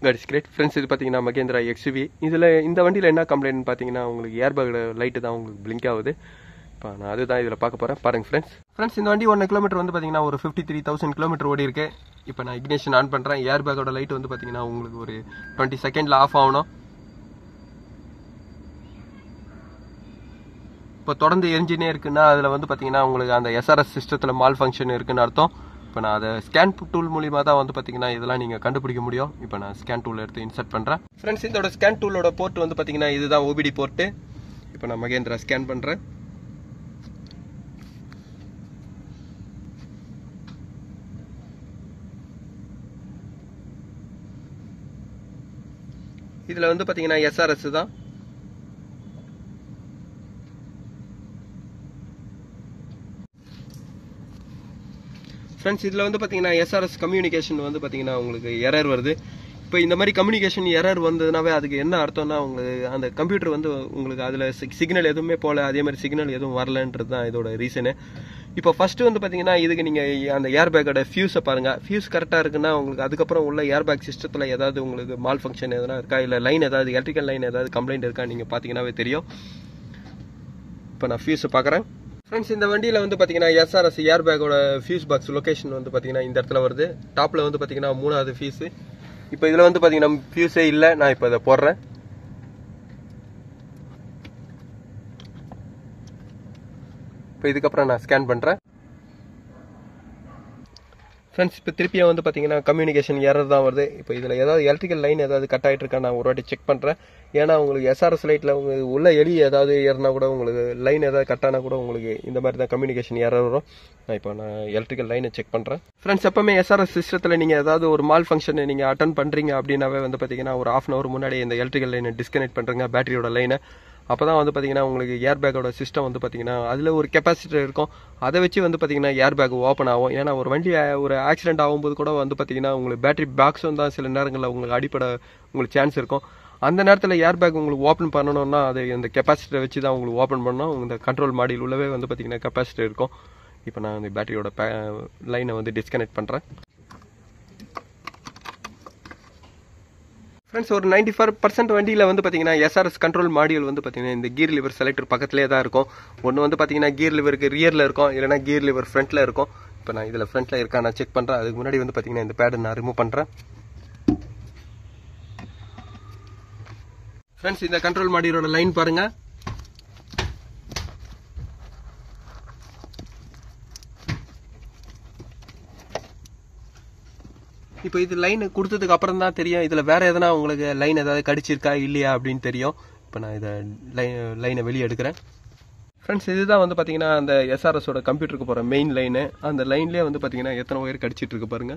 God is great friends இது பார்த்தீங்கன்னா Mahindra XV இதில் இந்த வண்டியில் என்ன கம்ப்ளைண்ட் பார்த்தீங்கன்னா உங்களுக்கு ஏர்பேக் லைட்டு தான் உங்களுக்கு பிளிங்க் ஆகுது இப்போ நான் அதுதான் இதில் பார்க்க போகிறேன் பாருங்க ஃப்ரெண்ட்ஸ் ஃப்ரெண்ட்ஸ் இந்த வண்டி ஒன் கிலோமீட்டர் வந்து பார்த்தீங்கன்னா ஒரு ஃபிஃப்டி த்ரீ தௌசண்ட் கிலோமீட்டர் ஓடி இருக்கு இப்போ நான் இக்னேஷன் ஆன் பண்ணுறேன் ஏர்பேக்கோட லைட் வந்து பார்த்தீங்கன்னா உங்களுக்கு ஒரு டுவெண்ட்டி செகண்டில் ஆஃப் ஆகணும் இப்போ தொடர்ந்து எரிஞ்சினே இருக்குன்னா அதில் வந்து பார்த்தீங்கன்னா உங்களுக்கு அந்த எஸ்ஆர்எஸ் சிஸ்டத்தில் மால் ஃபங்க்ஷன் இருக்குன்னு அர்த்தம் இப்போ நான் அதை ஸ்கேன் டூல் மூலியமா தான் வந்து பார்த்தீங்கன்னா இதெல்லாம் நீங்கள் கண்டுபிடிக்க முடியும் இப்போ நான் ஸ்கேன் டூல் எடுத்து இன்சர்ட் பண்ணுறேன் ஃப்ரெண்ட்ஸ் இதோட ஸ்கேன் டூலோட போர்ட் வந்து பார்த்தீங்கன்னா இதுதான் ஓபிடி போர்ட்டு இப்போ நான் மகேந்திரா ஸ்கேன் பண்ணுறேன் இதில் வந்து பார்த்தீங்கன்னா எஸ்ஆர்எஸ் தான் ஃப்ரெண்ட்ஸ் இதில் வந்து பார்த்தீங்கன்னா எஸ்ஆர்எஸ் கம்யூனிகேஷன் வந்து பார்த்தீங்கன்னா உங்களுக்கு எரர் வருது இப்போ இந்த மாதிரி கம்யூனிகேஷன் எரர் வந்ததுனாவே அதுக்கு என்ன அர்த்தம்னா உங்களுக்கு அந்த கம்ப்யூட்டர் வந்து உங்களுக்கு அதில் சிக்னல் எதுவுமே போல அதே மாதிரி சிக்னல் எதுவும் வரலன்றது தான் இதோட ரீசனு இப்போ ஃபர்ஸ்ட் வந்து பார்த்தீங்கன்னா இதுக்கு நீங்கள் அந்த ஏர்பேக்கோட ஃபியூஸை பாருங்கள் ஃபியூஸ் கரெக்டாக இருக்குன்னா உங்களுக்கு அதுக்கப்புறம் உள்ள ஏர்பேக் சிஸ்டத்தில் ஏதாவது உங்களுக்கு மால் ஃபங்க்ஷன் எதனா இருக்கா இல்லை லைன் ஏதாவது எலக்ட்ரிக்கல் லைன் ஏதாவது கம்ப்ளைண்ட் இருக்கா நீங்கள் பார்த்தீங்கன்னாவே தெரியும் இப்போ நான் ஃபியூஸை பார்க்குறேன் ஃப்ரெண்ட்ஸ் இந்த வண்டியில் வந்து பார்த்தீங்கன்னா எஸ்ஆர்எஸ் ஏர் பேக்கோட ஃபியூஸ் பாக்ஸ் லொகேஷன் வந்து பார்த்தீங்கன்னா இந்த இடத்துல வருது டாப்பில் வந்து பார்த்தீங்கன்னா மூணாவது ஃபீஸு இப்போ இதில் வந்து பார்த்தீங்கன்னா ஃபியூஸே இல்லை நான் இப்போ இதை போடுறேன் இப்போ இதுக்கப்புறம் நான் ஸ்கேன் பண்ணுறேன் ஃப்ரெண்ட்ஸ் இப்போ திருப்பியும் வந்து பார்த்தீங்கன்னா கம்யூனிகேஷன் எரர் தான் வருது இப்போ இதில் ஏதாவது எலக்ட்ரிக்கல் லைன் ஏதாவது கட் ஆகிட்டு இருக்கா நான் ஒரு வாட்டி செக் பண்ணுறேன் ஏன்னா உங்களுக்கு எஸ்ஆர்எஸ் லைட்டில் உங்களுக்கு உள்ள எலி ஏதாவது ஏறினா கூட உங்களுக்கு லைன் ஏதாவது கட் ஆனால் கூட உங்களுக்கு இந்த மாதிரி தான் கம்யூனிகேஷன் எரர் வரும் நான் இப்போ நான் எலக்ட்ரிக்கல் லைனை செக் பண்ணுறேன் ஃப்ரெண்ட்ஸ் எப்பவுமே எஸ்ஆர்எஸ் சிஸ்டத்தில் நீங்கள் ஏதாவது ஒரு மால் ஃபங்க்ஷன் நீங்கள் அட்டன் பண்ணுறீங்க அப்படின்னாவே வந்து பார்த்தீங்கன்னா ஒரு ஆஃப் அன் அவர் முன்னாடி இந்த எலக்ட்ரிக்கல் லைனை டிஸ்கனெக்ட் பண்ணுறங்க பேட்டரியோட லைனை அப்போ தான் வந்து பார்த்தீங்கன்னா உங்களுக்கு ஏர் பேக்கோட சிஸ்டம் வந்து பார்த்தீங்கன்னா அதில் ஒரு கெப்பாசிட்டர் இருக்கும் அதை வச்சு வந்து பார்த்தீங்கன்னா ஏர் பேக் ஓப்பன் ஆகும் ஏன்னா ஒரு வண்டி ஒரு ஆக்சிடென்ட் ஆகும்போது கூட வந்து பார்த்தீங்கன்னா உங்களுக்கு பேட்டரி பாக்ஸும் தான் சில நேரங்களில் உங்களுக்கு அடிப்படை உங்களுக்கு சான்ஸ் இருக்கும் அந்த நேரத்தில் ஏர் பேக் உங்களுக்கு ஓப்பன் பண்ணணும்னா அது இந்த கெப்பாசிட்டரை வச்சு தான் உங்களுக்கு ஓப்பன் பண்ணணும் இந்த கண்ட்ரோல் மாடியில் உள்ளவே வந்து பார்த்தீங்கன்னா கெப்பாசிட்டர் இருக்கும் இப்போ நான் இந்த பேட்டரியோட லைனை வந்து டிஸ்கனெக்ட் பண்ணுறேன் ஃப்ரெண்ட்ஸ் ஒரு நைன்டி ஃபோர் பர்சன்ட் வண்டியில் வந்து பார்த்தீங்கன்னா எஸ்ஆர்எஸ் கண்ட்ரோல் மாடியூல் வந்து பார்த்தீங்கன்னா இந்த கீர் லிவர் செலக்டர் பக்கத்துலேயே தான் இருக்கும் ஒன்று வந்து பார்த்தீங்கன்னா கீர் லிவருக்கு ரியரில் இருக்கும் இல்லைனா கீர் லிவர் ஃப்ரண்ட்டில் இருக்கும் இப்போ நான் இதில் ஃப்ரண்ட்டில் இருக்கா நான் செக் பண்ணுறேன் அதுக்கு முன்னாடி வந்து பார்த்தீங்கன்னா இந்த பேடை நான் ரிமூவ் பண்ணுறேன் ஃப்ரெண்ட்ஸ் இந்த கண்ட்ரோல் மாடியூலோட லைன் பாருங்கள் இப்போ இது லைன் கொடுத்ததுக்கு அப்புறம் தான் தெரியும் இதில் வேற எதனா உங்களுக்கு லைன் ஏதாவது கடிச்சிருக்கா இல்லையா அப்படின்னு தெரியும் இப்போ நான் இதை லைன் லைனை வெளியே எடுக்கிறேன் ஃப்ரெண்ட்ஸ் இதுதான் வந்து பார்த்தீங்கன்னா அந்த எஸ்ஆர்எஸோட கம்ப்யூட்டருக்கு போகிற மெயின் லைனு அந்த லைன்லேயே வந்து பார்த்தீங்கன்னா எத்தனை ஒயர் கடிச்சிட்டு இருக்கு பாருங்க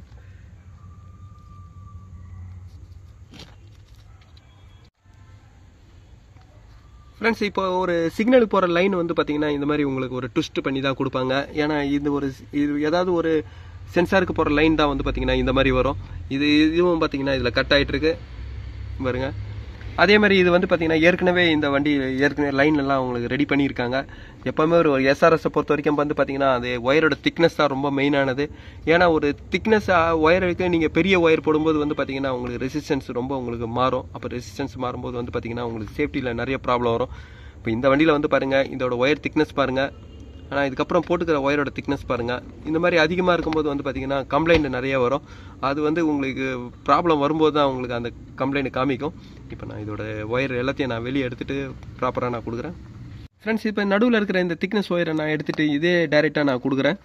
ஃப்ரெண்ட்ஸ் இப்போ ஒரு சிக்னலுக்கு போகிற லைன் வந்து பார்த்தீங்கன்னா இந்த மாதிரி உங்களுக்கு ஒரு ட்விஸ்ட் பண்ணி தான் கொடுப்பாங்க ஏன்னா இது ஒரு இது ஏதாவது ஒரு சென்சாருக்கு போகிற லைன் தான் வந்து பார்த்தீங்கன்னா இந்த மாதிரி வரும் இது இதுவும் பார்த்தீங்கன்னா இதில் கட் ஆகிட்டு இருக்கு பாருங்க அதே மாதிரி இது வந்து பார்த்தீங்கன்னா ஏற்கனவே இந்த வண்டி ஏற்கனவே லைன் எல்லாம் உங்களுக்கு ரெடி பண்ணியிருக்காங்க எப்போவுமே ஒரு எஸ்ஆர்எஸை பொறுத்த வரைக்கும் வந்து பார்த்தீங்கன்னா அது ஒயரோட திக்னஸ் தான் ரொம்ப மெயினானது ஏன்னா ஒரு திக்னஸ் ஒயருக்கு நீங்கள் பெரிய ஒயர் போடும்போது வந்து பார்த்தீங்கன்னா உங்களுக்கு ரெசிஸ்டன்ஸ் ரொம்ப உங்களுக்கு மாறும் அப்போ ரெசிஸ்டன்ஸ் மாறும்போது வந்து பார்த்தீங்கன்னா உங்களுக்கு சேஃப்டியில் நிறைய ப்ராப்ளம் வரும் இப்போ இந்த வண்டியில் வந்து பாருங்கள் இதோட ஒயர் திக்னஸ் பாருங்கள் ஆனால் இதுக்கப்புறம் போட்டுக்கிற ஒயரோட திக்னஸ் பாருங்கள் இந்த மாதிரி அதிகமாக இருக்கும்போது வந்து பார்த்தீங்கன்னா கம்ப்ளைண்ட் நிறைய வரும் அது வந்து உங்களுக்கு ப்ராப்ளம் வரும்போது தான் உங்களுக்கு அந்த கம்ப்ளைண்ட் காமிக்கும் இப்போ நான் இதோட ஒயர் எல்லாத்தையும் நான் வெளியே எடுத்துகிட்டு ப்ராப்பராக நான் கொடுக்குறேன் ஃப்ரெண்ட்ஸ் இப்போ நடுவில் இருக்கிற இந்த திக்னஸ் ஒயரை நான் எடுத்துகிட்டு இதே டைரெக்டாக நான் கொடுக்குறேன்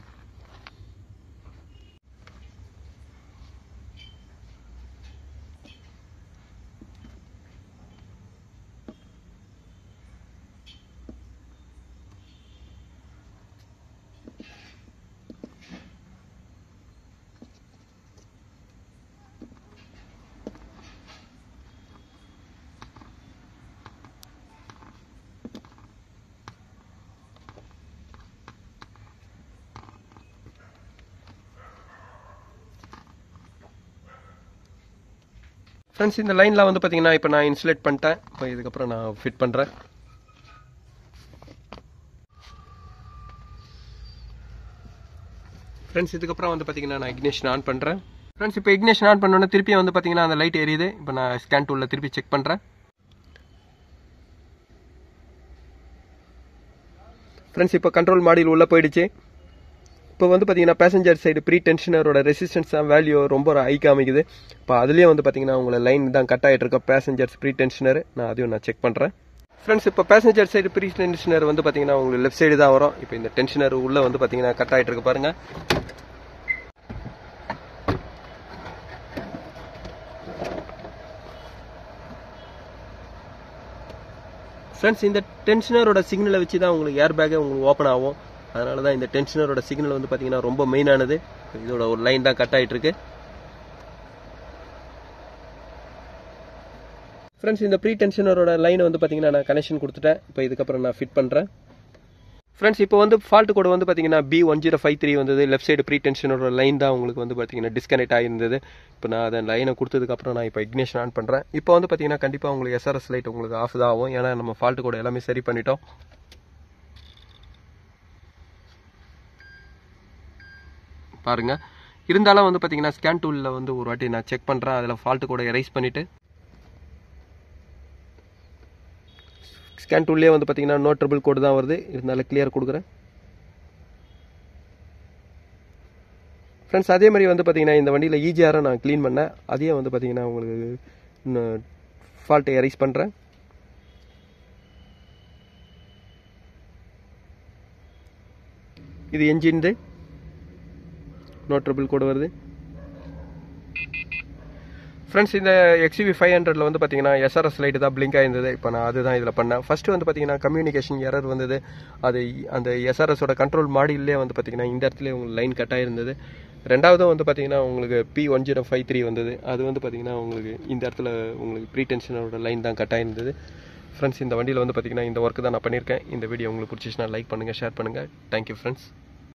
ஃப்ரெண்ட்ஸ் இந்த லைன்லாம் வந்து பார்த்தீங்கன்னா இப்போ நான் இன்சுலேட் பண்ணிட்டேன் இப்போ இதுக்கப்புறம் நான் ஃபிட் பண்ணுறேன் ஃப்ரெண்ட்ஸ் இதுக்கப்புறம் வந்து பார்த்தீங்கன்னா நான் இக்னிஷன் ஆன் பண்ணுறேன் ஃப்ரெண்ட்ஸ் இப்போ இக்னேஷன் ஆன் பண்ணோன்னே திருப்பி வந்து பார்த்தீங்கன்னா அந்த லைட் எரியுது இப்போ நான் ஸ்கேன் டூலில் திருப்பி செக் பண்ணுறேன் ஃப்ரெண்ட்ஸ் இப்போ கண்ட்ரோல் மாடியில் உள்ளே போயிடுச்சு இப்போ வந்து பார்த்தீங்கன்னா பேசஞ்சர் சைடு ப்ரீ டென்ஷனரோட ரெசிஸ்டன்ஸ் வேல்யூ ரொம்ப ஹை காமிக்குது இப்போ அதுலேயும் வந்து பார்த்தீங்கன்னா உங்களை லைன் தான் கட் ஆகிட்டு இருக்க பேசஞ்சர்ஸ் ப்ரீ டென்ஷனர் நான் அதையும் நான் செக் பண்ணுறேன் ஃப்ரெண்ட்ஸ் இப்போ பேசஞ்சர் சைடு ப்ரீ டென்ஷனர் வந்து பார்த்தீங்கன்னா உங்களுக்கு லெஃப்ட் சைடு தான் வரும் இப்போ இந்த டென்ஷனர் உள்ளே வந்து பார்த்தீங்கன்னா கட் ஆகிட்டு இருக்கு பாருங்க ஃப்ரெண்ட்ஸ் இந்த டென்ஷனரோட சிக்னலை வச்சு தான் உங்களுக்கு ஏர் பேக்கே உங்களுக்கு ஓப்பன் ஆகும் அதனால தான் இந்த டென்ஷனரோட சிக்னல் வந்து பார்த்தீங்கன்னா ரொம்ப மெயினானது இதோட ஒரு லைன் தான் கட் ஆகிட்டு இருக்கு ஃப்ரெண்ட்ஸ் இந்த ப்ரீ டென்ஷனரோட லைனை வந்து பார்த்தீங்கன்னா நான் கனெக்ஷன் கொடுத்துட்டேன் இப்போ இதுக்கப்புறம் நான் ஃபிட் பண்ணுறேன் ஃப்ரெண்ட்ஸ் இப்போ வந்து ஃபால்ட் கோடு வந்து பார்த்தீங்கன்னா B one zero five three வந்தது லெஃப்ட் சைடு ப்ரீ டென்ஷனோட லைன் தான் உங்களுக்கு வந்து பார்த்தீங்கன்னா டிஸ்கனெக்ட் ஆகிருந்தது இப்போ நான் அதை லைனை கொடுத்ததுக்கப்புறம் நான் இப்போ இக்னேஷன் ஆன் பண்ணுறேன் இப்போ வந்து பார்த்தீங்கன்னா கண்டிப்பாக உங்களுக்கு எஸ்ஆர்எஸ் லைட் உங்களுக்கு ஆஃப் தான் ஆகும் ஏன்னா நம்ம ஃபால்ட் கோடு எல்லாமே சரி பண்ணிட்டோம் பாருங்க இருந்தாலும் வந்து பார்த்தீங்கன்னா ஸ்கேன் டூலில் வந்து ஒரு வாட்டி நான் செக் பண்ணுறேன் அதில் ஃபால்ட் கூட எரைஸ் பண்ணிவிட்டு ஸ்கேன் டூல்லே வந்து பார்த்தீங்கன்னா நோ ட்ரிபிள் கோடு தான் வருது இருந்தாலும் கிளியர் கொடுக்குறேன் ஃப்ரெண்ட்ஸ் அதே மாதிரி வந்து பார்த்தீங்கன்னா இந்த வண்டியில் ஈஜிஆரை நான் க்ளீன் பண்ணேன் அதையே வந்து பார்த்தீங்கன்னா உங்களுக்கு ஃபால்ட்டை எரைஸ் பண்ணுறேன் இது என்ஜின்து நோ ட்ரிபிள் கோடு வருது ஃப்ரெண்ட்ஸ் இந்த எக்ஸிவி ஃபைவ் ஹண்ட்ரட்ல வந்து பார்த்தீங்கன்னா எஸ்ஆர்எஸ் லைட் தான் பிளிங்க் ஆயிருந்தது இப்போ நான் அதுதான் இதில் பண்ணேன் ஃபர்ஸ்ட் வந்து பார்த்தீங்கன்னா கம்யூனிகேஷன் எரர் வந்தது அது அந்த எஸ்ஆர்எஸோட கண்ட்ரோல் மாடியிலே வந்து பார்த்தீங்கன்னா இந்த இடத்துல உங்களுக்கு லைன் கட் ஆயிருந்தது ரெண்டாவதும் வந்து பார்த்தீங்கன்னா உங்களுக்கு B one zero five three வந்தது அது வந்து பார்த்தீங்கன்னா உங்களுக்கு இந்த இடத்துல உங்களுக்கு ப்ரீ டென்ஷனோட லைன் தான் கட் ஆயிருந்தது ஃப்ரெண்ட்ஸ் இந்த வண்டியில் வந்து பார்த்தீங்கன்னா இந்த ஒர்க் தான் நான் பண்ணியிருக்கேன் இந்த வீடியோ உங்களுக்கு பிடிச்சிச்சுன்னா லைக் பண்ணுங்கள் ஷேர் பண்ணுங்கள் தேங்க்யூ ஃப்ரெண்ட்ஸ்